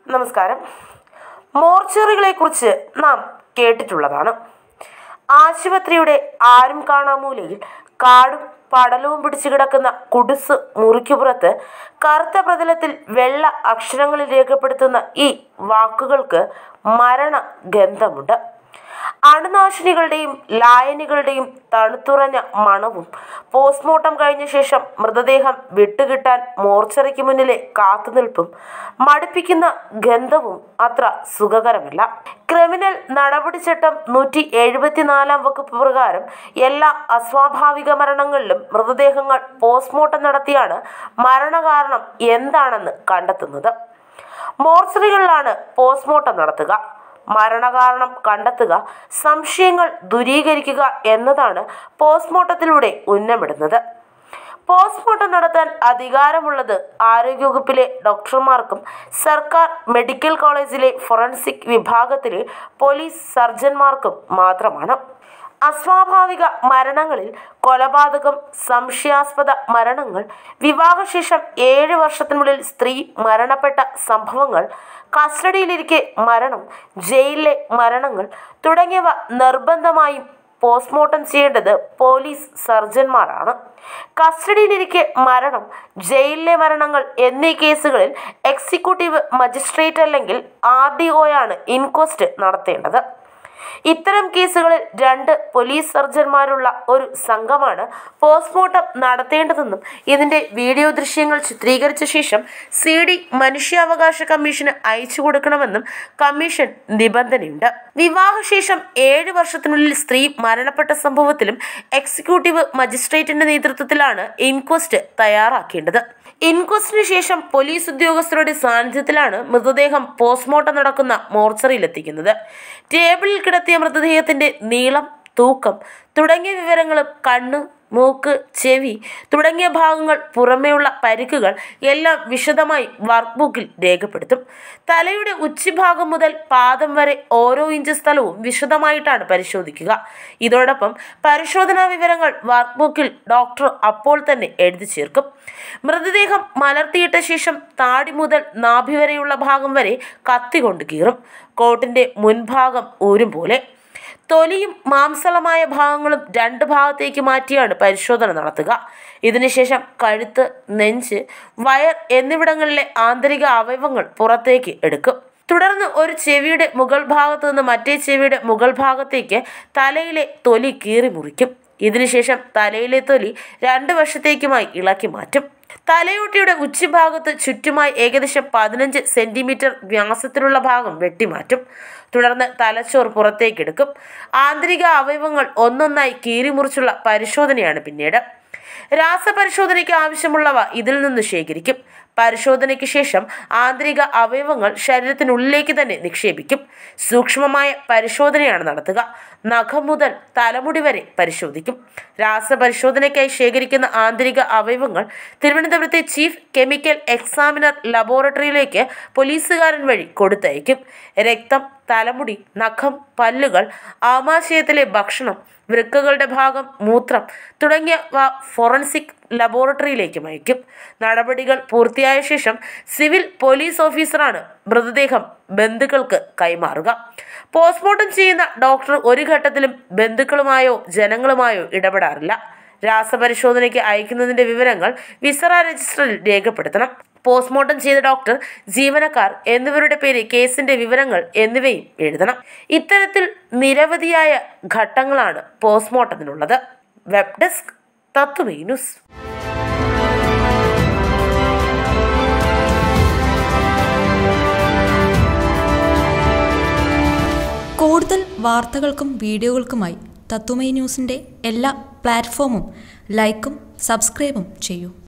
നമസ്കാരം മോർച്ചറികളെക്കുറിച്ച് നാം കേട്ടിട്ടുള്ളതാണ് ആശുപത്രിയുടെ ആരും കാണാമൂലയിൽ കാടും പടലവും പിടിച്ചു കിടക്കുന്ന കുടിസ് മുറിക്കുപുറത്ത് കറുത്ത പ്രതലത്തിൽ വെള്ള അക്ഷരങ്ങളിൽ രേഖപ്പെടുത്തുന്ന ഈ വാക്കുകൾക്ക് മരണ ഗന്ധമുണ്ട് അണുനാശിനികളുടെയും ലായനികളുടെയും തണുത്തുറഞ്ഞ മണവും പോസ്റ്റ്മോർട്ടം കഴിഞ്ഞ ശേഷം മൃതദേഹം വിട്ടുകിട്ടാൻ മോർച്ചറിക്ക് മുന്നിലെ കാത്തുനിൽപ്പും മടുപ്പിക്കുന്ന ഗന്ധവും അത്ര സുഖകരമല്ല ക്രിമിനൽ നടപടിച്ചട്ടം നൂറ്റി എഴുപത്തിനാലാം വകുപ്പ് പ്രകാരം എല്ലാ അസ്വാഭാവിക മരണങ്ങളിലും മൃതദേഹങ്ങൾ പോസ്റ്റ്മോർട്ടം നടത്തിയാണ് മരണകാരണം എന്താണെന്ന് കണ്ടെത്തുന്നത് മോർച്ചറികളിലാണ് പോസ്റ്റ്മോർട്ടം നടത്തുക മരണകാരണം കണ്ടെത്തുക സംശയങ്ങൾ ദൂരീകരിക്കുക എന്നതാണ് പോസ്റ്റ്മോർട്ടത്തിലൂടെ ഉന്നമിടുന്നത് പോസ്റ്റ്മോർട്ടം നടത്താൻ അധികാരമുള്ളത് ആരോഗ്യവകുപ്പിലെ ഡോക്ടർമാർക്കും സർക്കാർ മെഡിക്കൽ കോളേജിലെ ഫോറൻസിക് വിഭാഗത്തിലെ പോലീസ് സർജന്മാർക്കും മാത്രമാണ് അസ്വാഭാവിക മരണങ്ങളിൽ കൊലപാതകം സംശയാസ്പദ മരണങ്ങൾ വിവാഹശേഷം ഏഴ് വർഷത്തിനുള്ളിൽ സ്ത്രീ മരണപ്പെട്ട സംഭവങ്ങൾ കസ്റ്റഡിയിലിരിക്കെ മരണം ജയിലിലെ മരണങ്ങൾ തുടങ്ങിയവ നിർബന്ധമായും പോസ്റ്റ്മോർട്ടം ചെയ്യേണ്ടത് പോലീസ് സർജന്മാരാണ് കസ്റ്റഡിയിലിരിക്കെ മരണം ജയിലിലെ മരണങ്ങൾ എന്നീ കേസുകളിൽ എക്സിക്യൂട്ടീവ് മജിസ്ട്രേറ്റ് അല്ലെങ്കിൽ ആർ ഡി ഒയാണ് ഇൻക്വസ്റ്റ് നടത്തേണ്ടത് ഇത്തരം കേസുകളിൽ രണ്ട് പോലീസ് സർജന്മാരുള്ള ഒരു സംഘമാണ് പോസ്റ്റ്മോർട്ടം നടത്തേണ്ടതെന്നും ഇതിന്റെ വീഡിയോ ദൃശ്യങ്ങൾ ചിത്രീകരിച്ച ശേഷം സി ഡി മനുഷ്യാവകാശ കമ്മീഷന് അയച്ചു കൊടുക്കണമെന്നും കമ്മീഷൻ നിബന്ധനയുണ്ട് വിവാഹശേഷം ഏഴ് വർഷത്തിനുള്ളിൽ സ്ത്രീ മരണപ്പെട്ട സംഭവത്തിലും എക്സിക്യൂട്ടീവ് മജിസ്ട്രേറ്റിന്റെ നേതൃത്വത്തിലാണ് ഇൻക്വസ്റ്റ് തയ്യാറാക്കേണ്ടത് ഇൻക്വസ്റ്റിന് ശേഷം പോലീസ് ഉദ്യോഗസ്ഥരുടെ സാന്നിധ്യത്തിലാണ് മൃതദേഹം പോസ്റ്റ്മോർട്ടം നടക്കുന്ന മോർച്ചറിയിലെത്തിക്കുന്നത് ടേബിളിൽ കിടത്തിയ മൃതദേഹത്തിന്റെ നീളം തൂക്കം തുടങ്ങിയ വിവരങ്ങളും കണ്ണ് മൂക്ക് ചെവി തുടങ്ങിയ ഭാഗങ്ങൾ പുറമേയുള്ള പരിക്കുകൾ എല്ലാം വിശദമായി വർക്ക് ബുക്കിൽ രേഖപ്പെടുത്തും തലയുടെ ഉച്ചിഭാഗം മുതൽ പാദം വരെ ഓരോ ഇഞ്ച് സ്ഥലവും വിശദമായിട്ടാണ് പരിശോധിക്കുക ഇതോടൊപ്പം പരിശോധനാ വിവരങ്ങൾ വർക്ക് ബുക്കിൽ ഡോക്ടർ അപ്പോൾ തന്നെ എഴുതി ചേർക്കും മൃതദേഹം മലർത്തിയിട്ട ശേഷം താടി മുതൽ നാഭി വരെയുള്ള ഭാഗം വരെ കത്തി കൊണ്ട് കീറും കോട്ടിന്റെ മുൻഭാഗം ഊരും പോലെ തൊലിയും മാംസളമായ ഭാഗങ്ങളും രണ്ട് ഭാഗത്തേക്ക് മാറ്റിയാണ് പരിശോധന നടത്തുക ഇതിനുശേഷം കഴുത്ത് നെഞ്ച് വയർ എന്നിവിടങ്ങളിലെ ആന്തരിക അവയവങ്ങൾ പുറത്തേക്ക് എടുക്കും തുടർന്ന് ഒരു ചെവിയുടെ മുകൾ ഭാഗത്തു നിന്ന് മറ്റേ ചെവിയുടെ മുകൾ ഭാഗത്തേക്ക് തലയിലെ തൊലി കീറി മുറിക്കും ഇതിനുശേഷം തലയിലെ തൊലി രണ്ട് വശത്തേക്കുമായി ഇളക്കി മാറ്റും തലയോട്ടിയുടെ ഉച്ചിഭാഗത്ത് ചുറ്റുമായി ഏകദേശം പതിനഞ്ച് സെന്റിമീറ്റർ വ്യാസത്തിലുള്ള ഭാഗം വെട്ടിമാറ്റും തുടർന്ന് തലച്ചോർ പുറത്തേക്കെടുക്കും ആന്തരിക അവയവങ്ങൾ ഒന്നൊന്നായി കീറിമുറിച്ചുള്ള പരിശോധനയാണ് പിന്നീട് രാസപരിശോധനയ്ക്ക് ആവശ്യമുള്ളവ ഇതിൽ നിന്ന് ശേഖരിക്കും പരിശോധനയ്ക്ക് ശേഷം ആന്തരിക അവയവങ്ങൾ ശരീരത്തിനുള്ളിലേക്ക് തന്നെ നിക്ഷേപിക്കും സൂക്ഷ്മമായ പരിശോധനയാണ് നടത്തുക നഖം മുതൽ തലമുടി വരെ പരിശോധിക്കും രാസപരിശോധനയ്ക്കായി ശേഖരിക്കുന്ന ആന്തരിക അവയവങ്ങൾ തിരുവനന്തപുരത്തെ ചീഫ് കെമിക്കൽ എക്സാമിനർ ലബോറട്ടറിയിലേക്ക് പോലീസുകാരൻ വഴി കൊടുത്തയക്കും രക്തം തലമുടി നഖം പല്ലുകൾ ആമാശയത്തിലെ ഭക്ഷണം വൃക്കകളുടെ ഭാഗം മൂത്രം തുടങ്ങിയവ ഫോറൻസിക് ലബോറട്ടറിയിലേക്ക് അയക്കും നടപടികൾ പൂർത്തിയായ ശേഷം സിവിൽ പോലീസ് ഓഫീസറാണ് മൃതദേഹം ബന്ധുക്കൾക്ക് കൈമാറുക പോസ്റ്റ്മോർട്ടം ചെയ്യുന്ന ഡോക്ടർ ഒരു ഘട്ടത്തിലും ബന്ധുക്കളുമായോ ജനങ്ങളുമായോ ഇടപെടാറില്ല രാസപരിശോധനയ്ക്ക് അയക്കുന്നതിന്റെ വിവരങ്ങൾ വിസറ രജിസ്റ്ററിൽ രേഖപ്പെടുത്തണം പോസ്റ്റ്മോർട്ടം ചെയ്ത ഡോക്ടർ ജീവനക്കാർ എന്നിവരുടെ പേര് കേസിന്റെ വിവരങ്ങൾ എന്നിവയും എഴുതണം ഇത്തരത്തിൽ നിരവധിയായ ഘട്ടങ്ങളാണ് പോസ്റ്റ്മോർട്ടത്തിനുള്ളത് വെബ് ഡെസ്ക് തത്വമേ ന്യൂസ് കൂടുതൽ വാർത്തകൾക്കും വീഡിയോകൾക്കുമായി തത്തുമൈ ന്യൂസിൻ്റെ എല്ലാ പ്ലാറ്റ്ഫോമും ലൈക്കും സബ്സ്ക്രൈബും ചെയ്യൂ